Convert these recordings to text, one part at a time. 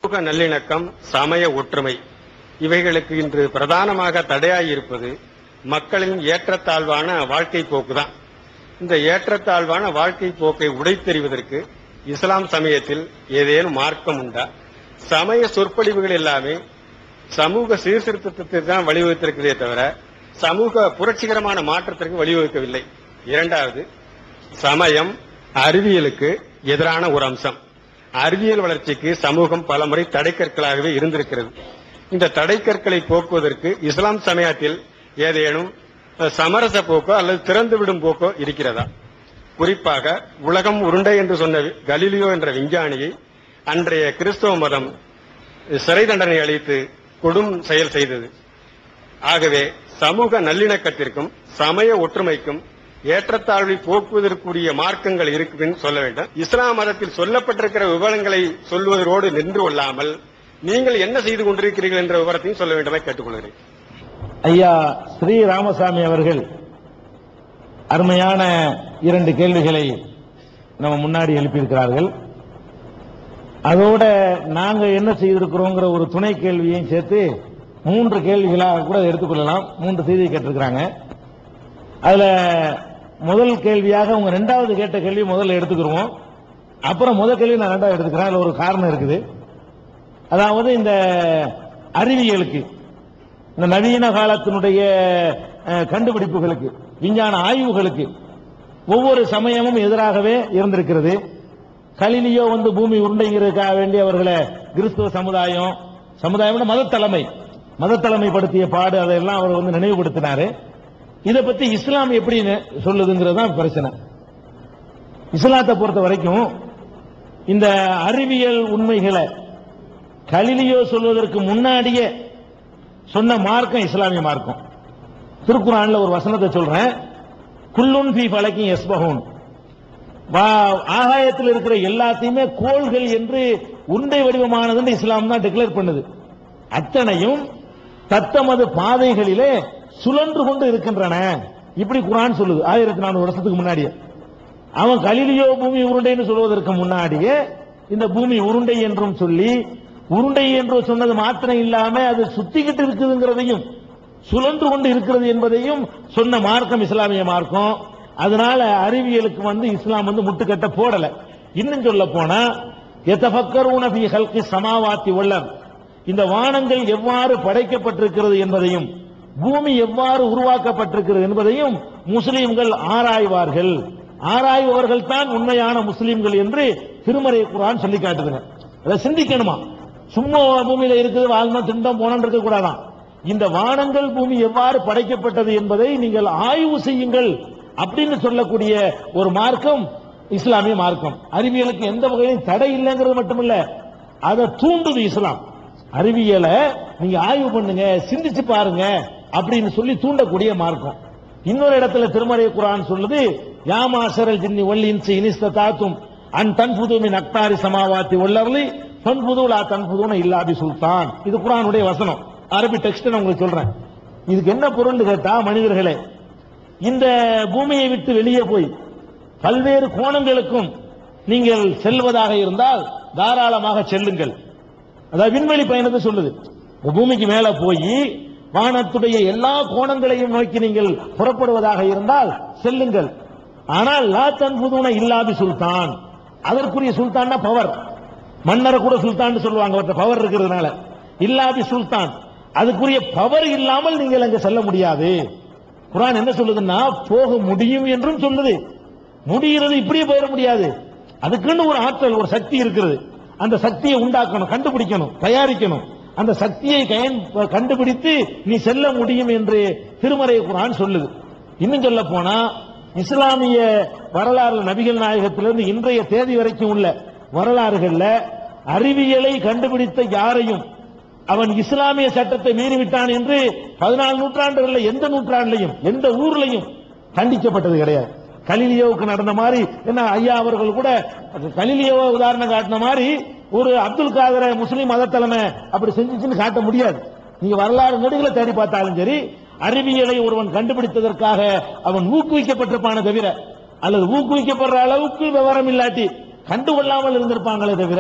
சமூக நல்லிணக்கம் சமய ஒற்றுமை இவைகளுக்கு இன்று பிரதானமாக தடையாயிருப்பது மக்களின் ஏற்றத்தாழ்வான வாழ்க்கை போக்குதான் இந்த ஏற்றத்தாழ்வான வாழ்க்கை போக்கை உடைத்தெறிவதற்கு இஸ்லாம் சமயத்தில் ஏதேனும் மார்க்கம் உண்டா சமய சொற்பொழிவுகள் எல்லாமே சமூக சீர்திருத்தத்திற்கு தான் வழிவகுத்திருக்கிறதே தவிர சமூக புரட்சிகரமான மாற்றத்திற்கு வழிவகுக்கவில்லை இரண்டாவது சமயம் அறிவியலுக்கு எதிரான ஒரு அம்சம் அறிவியல் வளர்ச்சிக்கு சமூகம் பலமுறை தடைக்கற்களாகவே இருந்திருக்கிறது இந்த தடைக்கற்களை போக்குவதற்கு இஸ்லாம் சமயத்தில் ஏதேனும் அஹ், சமரச போக்கோ அல்லது திறந்துவிடும் போக்கோ இருக்கிறதா குறிப்பாக உலகம் உருண்டை என்று சொன்ன கலீலியோ என்ற விஞ்ஞானியை அன்றைய கிறிஸ்தவ மதம் சிறை தண்டனை அளித்து கொடும் செயல் செய்தது ஆகவே சமூக நல்லிணக்கத்திற்கும் சமய ஒற்றுமைக்கும் ஏற்றத்தாழ்வை போக்குவதற்குரிய மார்க்கங்கள் இருக்குன்னு சொல்ல வேண்டும் இஸ்லாம் மதத்தில் சொல்லப்பட்டிருக்கிற விவரங்களை சொல்வதோடு நின்று கொள்ளாமல் நீங்கள் என்ன செய்து கொண்டிருக்கிறீர்கள் என்ற விவரத்தையும் சொல்ல வேண்டுமே கேட்டுக்கொள்கிறேன் ஐயா ஸ்ரீ ராமசாமி அவர்கள் அருமையான இரண்டு கேள்விகளை நம்ம முன்னாடி எழுப்பியிருக்கிறார்கள் அதோட நாங்க என்ன செய்திருக்கிறோங்கிற ஒரு துணை கேள்வியையும் சேர்த்து மூன்று கேள்விகளாக கூட எடுத்துக்கொள்ளலாம் மூன்று செய்தி கேட்டிருக்கிறாங்க அதுல முதல் கேள்வியாக உங்க ரெண்டாவது கேட்ட கேள்வி முதல்ல எடுத்துக்கிறோம் அப்புறம் முதல் கேள்வி நான் ரெண்டாவது எடுத்துக்கிறேன் அதுல ஒரு காரணம் இருக்குது அதாவது இந்த அறிவியலுக்கு இந்த நவீன காலத்தினுடைய அஹ், கண்டுபிடிப்புகளுக்கு விஞ்ஞான ஆய்வுகளுக்கு ஒவ்வொரு சமயமும் எதிராகவே இருந்திருக்கிறது கலிலியோ வந்து பூமி உருண்டைங்கிறதுக்காக வேண்டி அவர்களை கிறிஸ்துவ சமுதாயம் சமுதாயம் மத தலைமை மத தலைமைப்படுத்திய பாடு அதையெல்லாம் அவர் வந்து நினைவுபடுத்தினாரு இதை பத்தி இஸ்லாம் எப்படி நெ- சொல்லுதுங்கிறது தான் பிரச்சனை இஸ்லாத்தை பொறுத்த வரைக்கும் இந்த அறிவியல் உண்மைகளை கலிலியோ சொல்வதற்கு முன்னாடியே சொன்ன மார்க்கம் இஸ்லாமிய மார்க்கம் திருக்குறான்ல ஒரு வசனத்தை சொல்றேன் குல்லுன் ஃபி ஃபலக்கின் யஸ்பஹூன் வா- ஆகாயத்தில் இருக்கிற எல்லாத்தையுமே கோள்கள் என்று உருண்டை வடிவமானதுன்னு இஸ்லாம் தான் டிக்ளேர் பண்ணுது அத்தனையும் தத்தமது பாதைகளிலே சுழன்று கொண்டு இருக்கின்றன இப்படி குரான் சொல்லுது ஆயிரத்தி நானூறு வருஷத்துக்கு முன்னாடியே அவன் கலிலியோ பூமி உருண்டைன்னு சொல்வதற்கு முன்னாடியே இந்த பூமி உருண்டை என்றும் சொல்லி உருண்டை என்று சொன்னது மாத்திரம் இல்லாம அது சுத்திக்கிட்டு இருக்குதுங்கிறதையும் சுழன்று கொண்டு இருக்கிறது என்பதையும் சொன்ன மார்க்கம் இஸ்லாமிய மார்க்கம் அதனால அறிவியலுக்கு வந்து இஸ்லாம் வந்து முட்டுக்கட்ட போடல இன்னும் சொல்ல போனா எத்தபக்கரூன ஃபீ ஹல்கி சமாவாத்தி உள்ளர் இந்த வானங்கள் எவ்வாறு படைக்கப்பட்டிருக்கிறது என்பதையும் பூமி எவ்வாறு உருவாக்கப்பட்டிருக்கிறது என்பதையும் முஸ்லிம்கள் ஆராய்வார்கள் ஆராய்பவர்கள் தான் உண்மையான முஸ்லிம்கள் என்று திருமறை குரான் சொல்லி காட்டுதுங்க அதை சிந்திக்கணுமா சும்மா பூமியில இருக்குது வாழ்ந்தோம் திண்டம் போனோம் இருக்க கூடாதான் இந்த வானங்கள் பூமி எவ்வாறு படைக்கப்பட்டது என்பதை நீங்கள் ஆய்வு செய்யுங்கள் அப்படின்னு சொல்லக்கூடிய ஒரு மார்க்கம் இஸ்லாமிய மார்க்கம் அறிவியலுக்கு எந்த வகையிலும் தடை இல்லைங்கிறது மட்டுமில்ல அதை தூண்டுது இஸ்லாம் அறிவியலை நீங்க ஆய்வு பண்ணுங்க சிந்திச்சு பாருங்க அப்படின்னு சொல்லி தூண்டக்கூடிய மார்க்கம் இன்னொரு இடத்துல திருமறை குரான் சொல்லுது யாமாசரல் ஜின்னி ஒல்லின் இனிஸ்த தாத்தும் அன் தன்புதுமின் அக்தாரி சமாவாத்தி உள்ளர்லி பன்புதுலா தன்புதுன இல்லாபி சுல்தான் இது குரானுடைய வசனம் அரபி டெக்ஸ்ட் நான் உங்களுக்கு சொல்றேன் இதுக்கு என்ன பொருள் கேட்டா மனிதர்களே இந்த பூமியை விட்டு வெளியே போய் பல்வேறு கோணங்களுக்கும் நீங்கள் செல்வதாக இருந்தால் தாராளமாக செல்லுங்கள் அதாவது விண்வெளி பயணத்தை சொல்லுது இந்த பூமிக்கு மேல போய் வானத்துடைய எல்லா கோணங்களையும் நோக்கி நீங்கள் புறப்படுவதாக இருந்தால் செல்லுங்கள் ஆனால் லா தன்புதுன இல்லாபி சுல்தான் அதற்குரிய சுல்தான்னா பவர் மன்னரை கூட சுல்தான் சொல்லுவாங்க அவர்கிட்ட பவர் இருக்கிறதுனால இல்லாபி சுல்தான் அதுக்குரிய பவர் இல்லாமல் நீங்கள் அங்க செல்ல முடியாது குரான் என்ன சொல்லுதுன்னா போக முடியும் என்றும் சொல்லுது முடிகிறது இப்படியே போயிட முடியாது அதுக்குன்னு ஒரு ஆற்றல் ஒரு சக்தி இருக்கிறது அந்த சக்தியை உண்டாக்கணும் கண்டுபிடிக்கணும் தயாரிக்கணும் அந்த சக்தியை கயன்- கண்டுபிடித்து நீ செல்ல முடியும் என்று திருமறை குரான் சொல்லுது இன்னும் சொல்ல போனா இஸ்லாமிய வரலாறு நபிகள் நாயகத்திலிருந்து இன்றைய தேதி வரைக்கும் உள்ள வரலாறுகள்ல அறிவியலை கண்டுபிடித்த யாரையும் அவன் இஸ்லாமிய சட்டத்தை மீறிவிட்டான் என்று பதினாலு நூற்றாண்டுகள்ல எந்த நூற்றாண்டுலையும் எந்த ஊர்லயும் கண்டிக்கப்பட்டது கிடையாது கலிலியோவுக்கு நடந்த மாதிரி என்ன ஐயா அவர்கள் கூட கலிலியோவை உதாரணம் காட்டின மாதிரி ஒரு அப்துல் காதரை முஸ்லீம் மத தலைமை அப்படி செஞ்சுச்சுன்னு காட்ட முடியாது நீங்க வரலாறு நெடுகளை தேடி பார்த்தாலும் சரி அறிவியலை ஒருவன் கண்டுபிடித்ததற்காக அவன் ஊக்குவிக்கப்பட்டிருப்பானே தவிர அல்லது ஊக்குவிக்கப்படுற அளவுக்கு விவரம் இல்லாட்டி கண்டுகொள்ளாமல் இருந்திருப்பாங்களே தவிர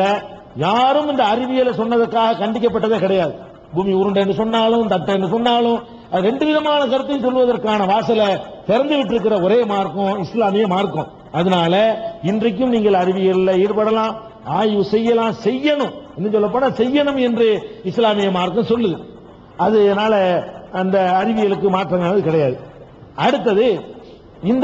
யாரும் இந்த அறிவியலை சொன்னதுக்காக கண்டிக்கப்பட்டதே கிடையாது பூமி உருண்டைன்னு சொன்னாலும் தட்டைன்னு சொன்னாலும் அது ரெண்டு விதமான கருத்தையும் சொல்வதற்கான வாசலை திறந்து விட்டிருக்கிற ஒரே மார்க்கம் இஸ்லாமிய மார்க்கம் அதனால இன்றைக்கும் நீங்கள் அறிவியல்ல ஈடுபடலாம் ஆய்வு செய்யலாம் செய்யணும் இன்னும் சொல்ல போனா செய்யணும் என்று இஸ்லாமிய மார்க்கம் சொல்லுது அதனால அந்த அறிவியலுக்கு மாற்றங்கள் கிடையாது அடுத்தது இந்த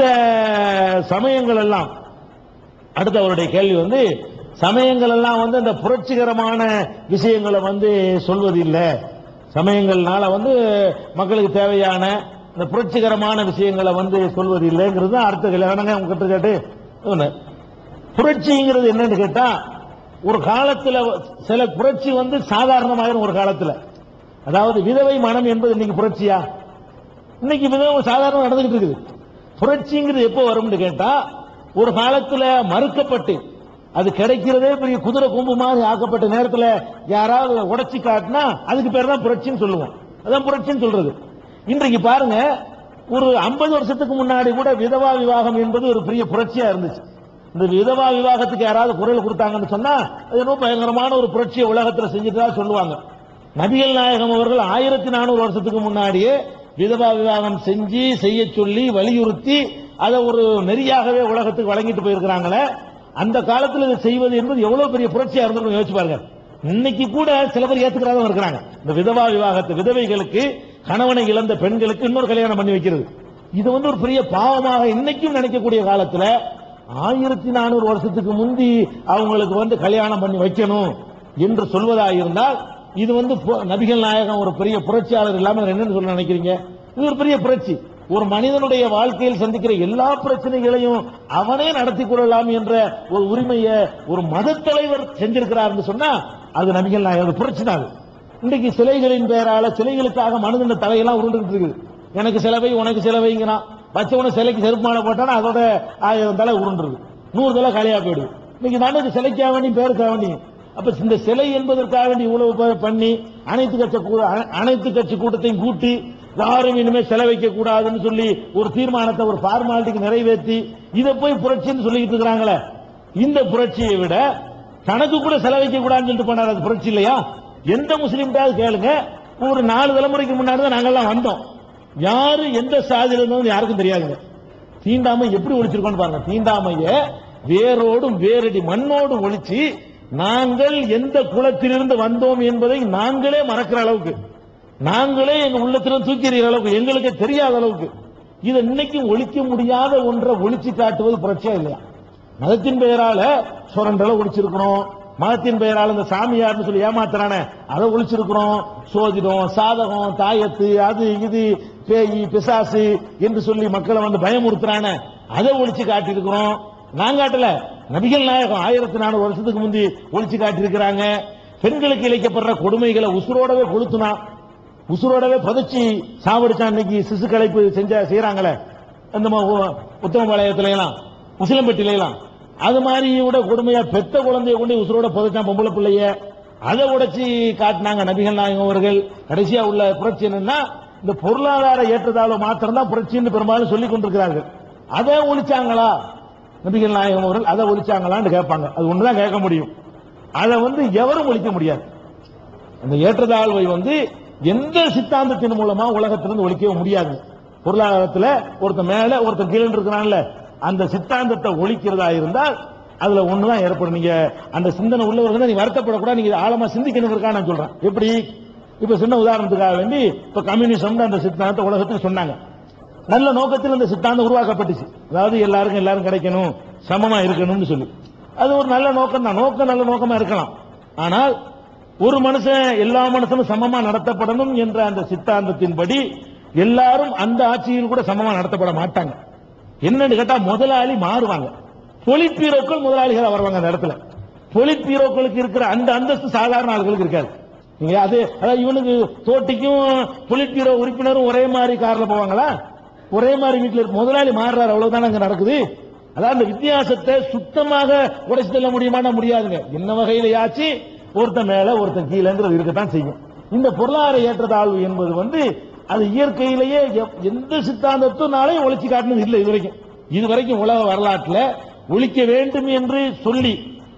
சமயங்கள் எல்லாம் அடுத்து அவருடைய கேள்வி வந்து சமயங்கள் எல்லாம் வந்து இந்த புரட்சிகரமான விஷயங்களை வந்து சொல்வது இல்ல சமயங்கள்னால வந்து மக்களுக்கு தேவையான இந்த புரட்சிகரமான விஷயங்களை வந்து சொல்வது இல்லைங்கிறது தான் அடுத்த கேள்வி வேணாங்க உங்க கிட்ட கேட்டு ஒண்ணு. புரட்சிங்கிறது என்னன்னு கேட்டா ஒரு காலத்துல சில புரட்சி வந்து சாதாரணமாயிரும் ஒரு காலத்துல அதாவது விதவை மனம் என்பது இன்னைக்கு புரட்சியா இன்னைக்கு மிகவும் சாதாரண நடந்துகிட்டு இருக்குது புரட்சிங்கிறது எப்போ வரும்னு கேட்டா ஒரு காலத்துல மறுக்கப்பட்டு அது கிடைக்கிறதே பெரிய குதிரை கொம்பு மாதிரி ஆக்கப்பட்ட நேரத்துல யாராவது உடைச்சு காட்டினா அதுக்கு பேர் தான் புரட்சின்னு சொல்லுவோம் அதான் புரட்சின்னு சொல்றது இன்றைக்கு பாருங்க ஒரு 50 வருஷத்துக்கு முன்னாடி கூட விதவா விவாகம் என்பது ஒரு பெரிய புரட்சியா இருந்துச்சு இந்த விதவா விவாகத்துக்கு யாராவது குரல் கொடுத்தாங்கன்னு சொன்னா அது ரொம்ப பயங்கரமான ஒரு புரட்சியை உலகத்துல செஞ்சுட்டதா சொல்லுவாங்க நபிகள் நாயகம் அவர்கள் ஆயிரத்தி நானூறு வருஷத்துக்கு முன்னாடியே விதவா விவாகம் செஞ்சு செய்ய சொல்லி வலியுறுத்தி அதை ஒரு நெறியாகவே உலகத்துக்கு வழங்கிட்டு போயிருக்கிறாங்களே அந்த காலத்தில் இதை செய்வது என்பது எவ்வளவு பெரிய புரட்சியா இருந்திருக்கும் யோசிச்சு பாருங்க இன்னைக்கு கூட சில பேர் ஏத்துக்கிறதா இருக்கிறாங்க இந்த விதவா விவாகத்து விதவைகளுக்கு கணவனை இழந்த பெண்களுக்கு இன்னொரு கல்யாணம் பண்ணி வைக்கிறது இது வந்து ஒரு பெரிய பாவமாக இன்னைக்கும் நினைக்கக்கூடிய காலத்துல ஆயிரத்தி நானூறு வருஷத்துக்கு முந்தி அவங்களுக்கு வந்து கல்யாணம் பண்ணி வைக்கணும் என்று சொல்வதாக இருந்தால் இது வந்து பு- நபிகள் நாயகம் ஒரு பெரிய புரட்சியாளர் இல்லாம வேற என்னன்னு சொல்ல நினைக்கிறீங்க இது ஒரு பெரிய புரட்சி ஒரு மனிதனுடைய வாழ்க்கையில் சந்திக்கிற எல்லா பிரச்சனைகளையும் அவனே நடத்தி கொள்ளலாம் என்ற ஒரு உரிமையை ஒரு மதத் தலைவர் செஞ்சிருக்கிறார்னு சொன்னா அது நபிகள் நாயகம் புரட்சி தான் அது. இன்றைக்கு சிலைகளின் பெயரால சிலைகளுக்காக மனிதன் தலையெல்லாம் உருண்டுகிட்டு இருக்குது எனக்கு சிலவை உனக்கு சிலவைங்கிறான் வச்சவன சிலைக்கு செருப்பான போட்டானா அதோட ஆயிரம் தலை உருண்டுருது நூறு தலை காலியா போயிடுது இன்னைக்கு நானுக்கு சிலைக்காக வேண்டி பேருக்காக வேண்டி அப்ப இந்த சிலை என்பதற்காக வேண்டி இவ்வளவு ப- பண்ணி அனைத்து கட்சி கூ- அ- அனைத்து கட்சி கூட்டத்தையும் கூட்டி யாரும் இனிமே செல வைக்க கூடாதுன்னு சொல்லி ஒரு தீர்மானத்தை ஒரு ஃபார்மாலிட்டிக்கு நிறைவேற்றி இதை போய் புரட்சின்னு சொல்லிட்டு இருக்கிறாங்களே இந்த புரட்சியை விட தனக்கு கூட செலவைக்க கூடாதுன்னு சொல்லிட்டு போனார் அது புரட்சி இல்லையா எந்த முஸ்லீம்டாவது கேளுங்க ஒரு நாலு தலைமுறைக்கு முன்னாடி தான் நாங்கெல்லாம் வந்தோம் யாரு எந்த சாதியில இருந்தோம் யாருக்கும் தெரியாதுங்க தீண்டாமை எப்படி ஒழிச்சிருக்கோம்னு பாருங்க தீண்டாமைய வேரோடும் வேரடி மண்ணோடும் ஒழிச்சு நாங்கள் எந்த குலத்திலிருந்து வந்தோம் என்பதை நாங்களே மறக்கிற அளவுக்கு நாங்களே எங்க உள்ளத்திலிருந்து தூக்கி எறிகிற அளவுக்கு எங்களுக்கே தெரியாத அளவுக்கு இதை இன்னைக்கும் ஒழிக்க முடியாத ஒன்றை ஒழிச்சு காட்டுவது புரட்சியா இல்லையா மதத்தின் பெயரால சுரண்டலை ஒழிச்சிருக்கிறோம் மதத்தின் பெயரால இந்த சாமியார்னு சொல்லி ஏமாத்துறானே அதை ஒழிச்சிருக்கிறோம் சோதிடம் சாதகம் தாயத்து அது இது பேய் பிசாசு என்று சொல்லி மக்களை வந்து பயமுறுத்துறானே அதை ஒழிச்சு காட்டியிருக்கிறோம் நான் காட்டல நபிகள் நாயகம் ஆயிரத்தி நானூறு வருஷத்துக்கு முந்தி ஒழிச்சு காட்டியிருக்கிறாங்க பெண்களுக்கு இழைக்கப்படுற கொடுமைகளை உசுரோடவே கொளுத்துனா உசுரோடவே புதைச்சி சாவடிச்சா இன்னைக்கு சிசு கலைப்பு செஞ்ச செய்யறாங்களே அந்த ம- உ- உத்தமபாளையத்துல எல்லாம் உசிலம்பட்டியில எல்லாம் அது மாதிரி விட கொடுமையா பெத்த குழந்தைய கொண்டு உசுரோட புதைச்சான் பொம்பளை பிள்ளைய அதை உடைச்சி காட்டினாங்க நபிகள் நாயகம் அவர்கள் கடைசியா உள்ள புரட்சி என்னன்னா இந்த பொருளாதார ஏற்றத்தாழ்வு மாத்திரம் தான் புரட்சின்னு பெரும்பாலும் சொல்லிக் கொண்டிருக்கிறார்கள் அதை ஒழிச்சாங்களா நபிகள் நாயகம் அவர்கள் அதை ஒழிச்சாங்களான்னு கேட்பாங்க அது ஒண்ணுதான் கேட்க முடியும் அதை வந்து எவரும் ஒழிக்க முடியாது அந்த ஏற்றத்தாழ்வை வந்து எந்த சித்தாந்தத்தின் மூலமா உலகத்திலிருந்து ஒழிக்க முடியாது பொருளாதாரத்துல ஒருத்தன் மேல ஒருத்தன் கீழே இருக்கிறான்ல அந்த சித்தாந்தத்தை ஒழிக்கிறதா இருந்தால் அதுல ஒண்ணுதான் ஏற்படும் நீங்க அந்த சிந்தனை உள்ளவர்கள் தான் நீங்க வருத்தப்படக்கூடாது நீங்க இதை ஆழமா சிந்திக்கணுங்கிறதுக்காக நான் சொல்றேன் எப்படி இப்ப சின்ன உதாரணத்துக்காக வேண்டி இப்ப கம்யூனிசம் அந்த சித்தாந்தத்தை உலகத்துக்கு சொன்னாங்க நல்ல நோக்கத்தில் இந்த சித்தாந்தம் உருவாக்கப்பட்டுச்சு அதாவது எல்லாருக்கும் எல்லாரும் கிடைக்கணும் சமமா இருக்கணும்னு சொல்லி அது ஒரு நல்ல நோக்கம் தான் நோக்கம் நல்ல நோக்கமா இருக்கலாம் ஆனால் ஒரு மனுஷன் எல்லா மனுஷனும் சமமா நடத்தப்படணும் என்ற அந்த சித்தாந்தத்தின்படி எல்லாரும் அந்த ஆட்சியில் கூட சமமா நடத்தப்பட மாட்டாங்க என்னன்னு கேட்டா முதலாளி மாறுவாங்க பொலிட் பீரோக்கள் முதலாளிகளா வருவாங்க அந்த இடத்துல பொலிட் பீரோக்களுக்கு இருக்கிற அந்த அந்தஸ்து சாதாரண ஆளுகளுக்கு இருக்காது நீங்க அது அதாவது இவனுக்கு தோட்டிக்கும் பொலிட் பீரோ உறுப்பினரும் ஒரே மாதிரி கார்ல போவாங்களா ஒரே மாதிரி வீட்டுல இருக்கு முதலாளி மாறுறாரு அவ்வளவுதான் அங்க நடக்குது அதாவது அந்த வித்தியாசத்தை சுத்தமாக உடைச்சு தள்ள முடியுமானா முடியாதுங்க என்ன வகையிலயாச்சு ஒருத்தன் மேல ஒருத்தன் கீழங்கிறது இருக்கத்தான் செய்யும் இந்த பொருளாதார ஏற்றத்தாழ்வு என்பது வந்து அது இயற்கையிலேயே எப்- எந்த சித்தாந்தத்தினாலையும் ஒழிச்சு காட்டினது இல்லை இதுவரைக்கும் இதுவரைக்கும் உலக வரலாற்றுல ஒழிக்க வேண்டும் என்று சொல்லி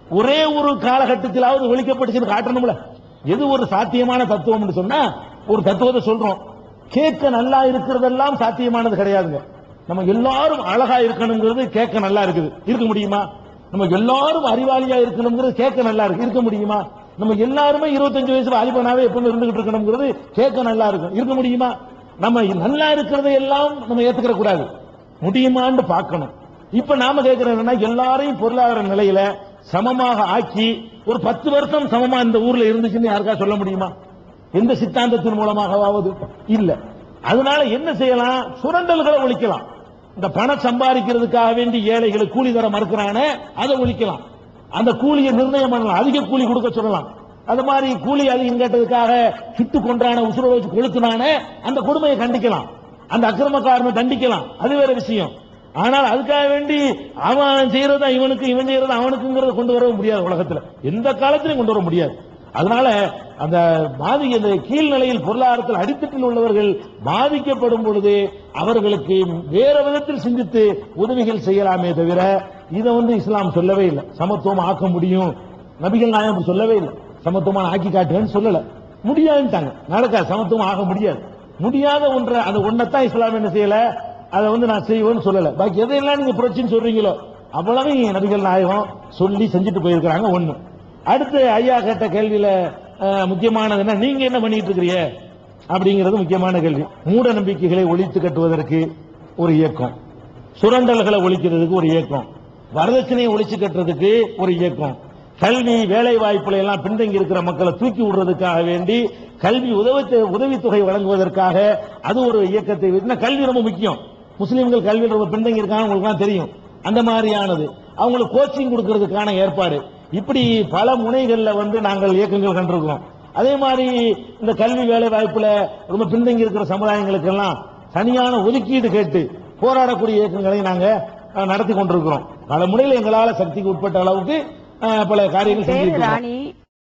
ஒரே ஒரு காலகட்டத்திலாவது ஒழிக்கப்பட்டுச்சுன்னு காட்டணும்ல எது ஒரு சாத்தியமான தத்துவம்னு சொன்னா ஒரு தத்துவத்தை சொல்றோம் கேட்க நல்லா இருக்கிறதெல்லாம் சாத்தியமானது கிடையாதுங்க நம்ம எல்லாரும் அழகா இருக்கணுங்கிறது கேட்க நல்லா இருக்குது இருக்க முடியுமா நம்ம எல்லாரும் அறிவாளியா இருக்கணுங்கிறது கேட்க நல்லா இருக்கு இருக்க முடியுமா நம்ம எல்லாருமே இருபத்தஞ்சு வயசுல வாலிபனாவே எப்பவுமே இருந்துகிட்டு இருக்கணுங்கிறது கேட்க நல்லா இருக்கும் இருக்க முடியுமா நம்ம நல்லா இருக்கிறதை எல்லாம் நம்ம ஏத்துக்கிற கூடாது முடியுமான்னு பார்க்கணும் இப்ப நாம கேட்கிறோம் என்னன்னா எல்லாரையும் பொருளாதார நிலையில சமமாக ஆக்கி ஒரு பத்து வருஷம் சமமா இந்த ஊர்ல இருந்துச்சுன்னு யாருக்கா சொல்ல முடியுமா எந்த சித்தாந்தத்தின் மூலமாகவாவது இல்ல அதனால என்ன செய்யலாம் சுரண்டல்களை ஒழிக்கலாம் இந்த பணம் சம்பாதிக்கிறதுக்காக வேண்டி ஏழைகளுக்கு கூலி தர மறுக்கிறானே அதை ஒழிக்கலாம் அந்த கூலியை நிர்ணயம் பண்ணலாம் அதிக கூலி கொடுக்க சொல்லலாம் அது மாதிரி கூலி அதிகம் கேட்டதுக்காக சுட்டு கொன்றான உசுர வச்சு கொளுத்துனானே அந்த கொடுமையை கண்டிக்கலாம் அந்த அக்கிரமக்காரனை தண்டிக்கலாம் அது வேற விஷயம் ஆனால் அதுக்காக வேண்டி அவன் செய்யறதா இவனுக்கு இவன் செய்யறதா அவனுக்குங்கிறத கொண்டு வர முடியாது உலகத்துல எந்த காலத்திலும் கொண்டு வர முடியாது அதனால அந்த பாதி அந்த கீழ்நிலையில் பொருளாதாரத்தில் அடித்தட்டில் உள்ளவர்கள் பாதிக்கப்படும் பொழுது அவர்களுக்கு வேற விதத்தில் சிந்தித்து உதவிகள் செய்யலாமே தவிர இதை வந்து இஸ்லாம் சொல்லவே இல்லை சமத்துவம் ஆக்க முடியும் நபிகள் நாயம் அப்படி சொல்லவே இல்லை சமத்துவமான ஆக்கி காட்டுவேன்னு சொல்லல முடியாதுட்டாங்க நடக்காது சமத்துவம் ஆக முடியாது முடியாத ஒன்றை அந்த ஒன்னத்தான் இஸ்லாம் என்ன செய்யல அதை வந்து நான் செய்வேன்னு சொல்லல பாக்கி எதையெல்லாம் நீங்க புரட்சின்னு சொல்றீங்களோ அவ்வளவு நபிகள் நாயகம் சொல்லி செஞ்சுட்டு போயிருக்கிறாங்க ஒண்ணு அடுத்து ஐயா கேட்ட கேள்வியில அஹ், முக்கியமானது என்ன நீங்க என்ன பண்ணிட்டு இருக்கிறீங்க அப்படிங்கிறது முக்கியமான கேள்வி மூட நம்பிக்கைகளை ஒழித்து கட்டுவதற்கு ஒரு இயக்கம் சுரண்டல்களை ஒழிக்கிறதுக்கு ஒரு இயக்கம் வரதட்சணையை ஒழிச்சு கட்டுறதுக்கு ஒரு இயக்கம் கல்வி வேலை வாய்ப்புல எல்லாம் பின்தங்கி இருக்கிற மக்களை தூக்கி விடுறதுக்காக வேண்டி கல்வி உதவி உதவித்தொகை வழங்குவதற்காக அது ஒரு இயக்கத்தை வைத்து- ஏன்னா கல்வி ரொம்ப முக்கியம் முஸ்லீம்கள் கல்வியில் ரொம்ப பின்தங்கி இருக்காங்க உங்களுக்கு தெரியும் அந்த மாதிரியானது அவங்களுக்கு கோச்சிங் கொடுக்கறதுக்கான ஏற்பாடு இப்படி பல முனைகள்ல வந்து நாங்கள் இயக்கங்கள் கண்டிருக்கிறோம் அதே மாதிரி இந்த கல்வி வேலை வாய்ப்புல ரொம்ப பின்தங்கி இருக்கிற சமுதாயங்களுக்கெல்லாம் தனியான ஒதுக்கீடு கேட்டு போராடக்கூடிய இயக்கங்களை நாங்க அஹ், நடத்தி கொண்டிருக்கிறோம் பல முறையில் எங்களால சக்திக்கு உட்பட்ட அளவுக்கு அஹ், பல காரியங்கள் பேரு செஞ்சிருக்கிறோம் ராணி